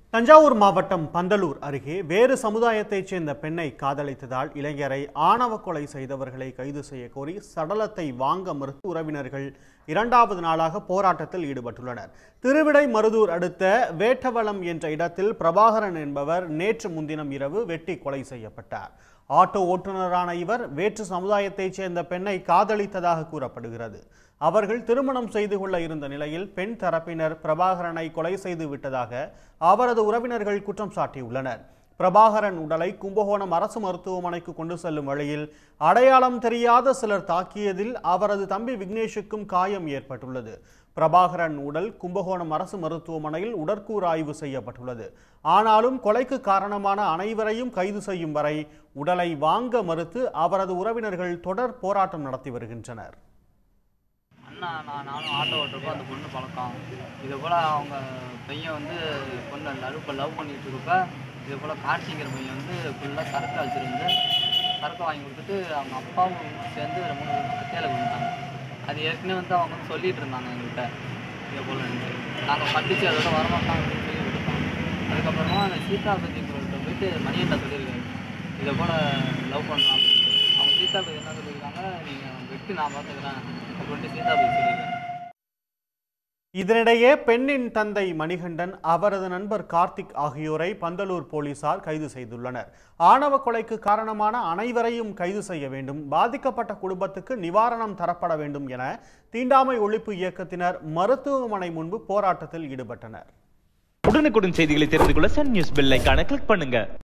தஞ்சாவூர் மாவட்டம் பந்தலூர் அருகே வேறு சமுதாயத்தைச் சேர்ந்த பெண்ணை காதலித்ததால் இளைஞரை ஆணவ கொலை செய்தவர்களை கைது செய்ய கோரி சடலத்தை வாங்க மறுத்து உறவினர்கள் இரண்டாவது நாளாக போராட்டத்தில் ஈடுபட்டுள்ளனர் திருவிடை மருதூர் அடுத்த வேட்டவளம் என்ற இடத்தில் பிரபாகரன் என்பவர் நேற்று முன்தினம் இரவு வெட்டி கொலை செய்யப்பட்டார் ஆட்டோ ஓட்டுநரான இவர் வேற்று சமுதாயத்தைச் சேர்ந்த பெண்ணை காதலித்ததாக கூறப்படுகிறது அவர்கள் திருமணம் செய்து கொள்ள இருந்த நிலையில் பெண் தரப்பினர் பிரபாகரனை கொலை செய்து விட்டதாக அவரது உறவினர்கள் குற்றம் சாட்டியுள்ளனர் பிரபாகரன் உடலை கும்பகோணம் அரசு மருத்துவமனைக்கு கொண்டு செல்லும் வழியில் அடையாளம் தெரியாத சிலர் தாக்கியதில் அவரது தம்பி விக்னேஷுக்கும் காயம் ஏற்பட்டுள்ளது பிரபாகரன் உடல் கும்பகோணம் அரசு மருத்துவமனையில் உடற்கூறு ஆய்வு செய்யப்பட்டுள்ளது ஆனாலும் கொலைக்கு காரணமான அனைவரையும் கைது செய்யும் வரை உடலை வாங்க மறுத்து அவரது உறவினர்கள் தொடர் போராட்டம் நடத்தி வருகின்றனர் அண்ணா நான் நானும் ஆட்டோ ஓட்டுறப்போ அந்த பொண்ணு பழக்கம் இதே போல் அவங்க பையன் வந்து பொண்ணு லவ் லவ் பண்ணிட்டு இருக்கப்ப இதே போல் கார்த்திங்கிற பையன் வந்து ஃபுல்லாக சரக்கு அழைச்சிருந்து சரக்கு வாங்கி கொடுத்துட்டு அவங்க அப்பாவும் சேர்ந்து ஒரு மூணு பேரும் கத்தியால் கொண்டுட்டாங்க அது ஏற்கனவே வந்து அவங்க வந்து சொல்லிட்டு இருந்தாங்க எங்கள்கிட்ட இதே போல் நாங்கள் கண்டிச்சு அதோட வரமாட்டாங்க அப்படின்னு சொல்லி விட்டுட்டோம் அதுக்கப்புறமா அந்த சீதா பத்திங்கிறவர்கிட்ட போயிட்டு மணியன்ட்ட சொல்லியிருக்காரு இதை போல் லவ் பண்ணலாம் அப்படின்ட்டு அவங்க சீதா பத்தி என்ன சொல்லியிருக்காங்க நீங்கள் வெட்டி நான் பார்த்துக்கிறேன் அப்படின்ட்டு சீதா பத்தி சொல்லியிருக்காங்க இதனிடையே பெண்ணின் தந்தை மணிகண்டன் அவரது நண்பர் கார்த்திக் ஆகியோரை பந்தலூர் போலீசார் கைது செய்துள்ளனர் ஆணவ கொலைக்கு காரணமான அனைவரையும் கைது செய்ய வேண்டும் பாதிக்கப்பட்ட குடும்பத்துக்கு நிவாரணம் தரப்பட வேண்டும் என தீண்டாமை ஒழிப்பு இயக்கத்தினர் மருத்துவமனை முன்பு போராட்டத்தில் ஈடுபட்டனர் உடனுக்குடன் செய்திகளை தெரிந்து கொள்ள சன் நியூஸ் பெல் ஐகானை கிளிக் பண்ணுங்க